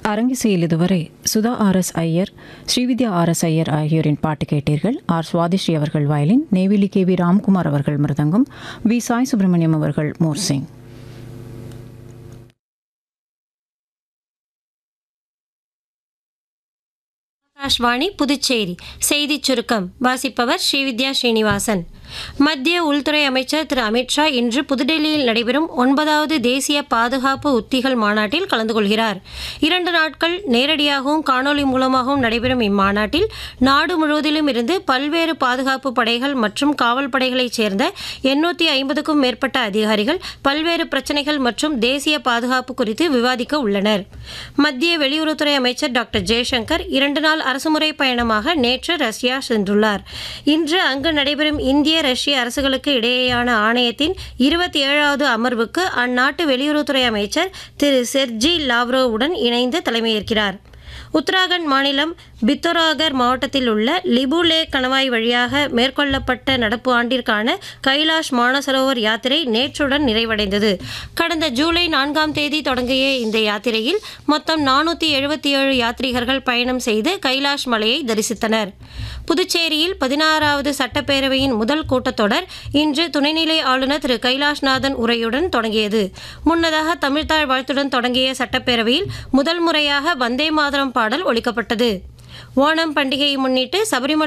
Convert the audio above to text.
அரங்கிசையில் இதுவரை Sudha R S Iyer Srividya R S Iyer ஆகியோரின் பாட்டு கேட்டீர்கள் ஆர் சுவாதிஸ்ரீ அவர்கள் violin Neyveli K V Ramkumar அவர்கள் மிருதங்கம் வி சாய் சுப்பிரமணியம் அவர்கள் மோர்சிங் ஆகாஷ்வாணி புதுச்சேரி செய்திச் சுருக்கம் வாசிப்பவர் ஸ்ரீவித்யா ஸ்ரீனிவாசன் மத்திய உள்துறை அமைச்சர் திரு அமித்ஷா இன்று புதுடெல்லியில் நடைபெறும் ஒன்பதாவது தேசிய பாதுகாப்பு உத்திகள் மாநாட்டில் கலந்து கொள்கிறார் இரண்டு நாட்கள் நேரடியாகவும் காணொலி மூலமாகவும் நடைபெறும் இம்மாநாட்டில் நாடு முழுவதிலும் இருந்து பல்வேறு பாதுகாப்பு படைகள் மற்றும் காவல் படைகளைச் சேர்ந்த எண்ணூற்றி ஐம்பதுக்கும் மேற்பட்ட அதிகாரிகள் பல்வேறு பிரச்சனைகள் மற்றும் தேசிய பாதுகாப்பு குறித்து விவாதிக்க உள்ளனர் மத்திய வெளியுறவுத்துறை அமைச்சர் டாக்டர் ஜெய்சங்கர் இரண்டு நாள் அரசுமுறை பயணமாக நேற்று ரஷ்யா சென்றுள்ளார் இன்று அங்கு நடைபெறும் இந்திய ரஷ்ய அரசுகளுக்கு இடையேயான ஆணையத்தின் இருபத்தி ஏழாவது அமர்வுக்கு அந்நாட்டு வெளியுறவுத்துறை அமைச்சர் திரு செர்ஜி லாவ்ரோவுடன் இணைந்து தலைமையேற்கிறார் உத்தராகண்ட் மாநிலம் பித்தோராகர் மாவட்டத்தில் உள்ள லிபுலே கணவாய் வழியாக மேற்கொள்ளப்பட்ட நடப்பு ஆண்டிற்கான கைலாஷ் மானசரோவர் யாத்திரை நேற்றுடன் நிறைவடைந்தது கடந்த ஜூலை நான்காம் தேதி தொடங்கிய இந்த யாத்திரையில் மொத்தம் நானூற்றி எழுபத்தி ஏழு யாத்ரீகர்கள் பயணம் செய்து கைலாஷ் மலையை தரிசித்தனர் புதுச்சேரியில் பதினாறாவது சட்டப்பேரவையின் முதல் கூட்டத்தொடர் இன்று துணைநிலை ஆளுநர் திரு கைலாஷ்நாதன் உரையுடன் தொடங்கியது முன்னதாக தமிழ்தாழ் வாழ்த்துடன் தொடங்கிய சட்டப்பேரவையில் முதல் முறையாக வந்தே மாதரம் பாடல் ஒலிக்கப்பட்டது ஓணம் பண்டிகையை முன்னிட்டு சபரிமலை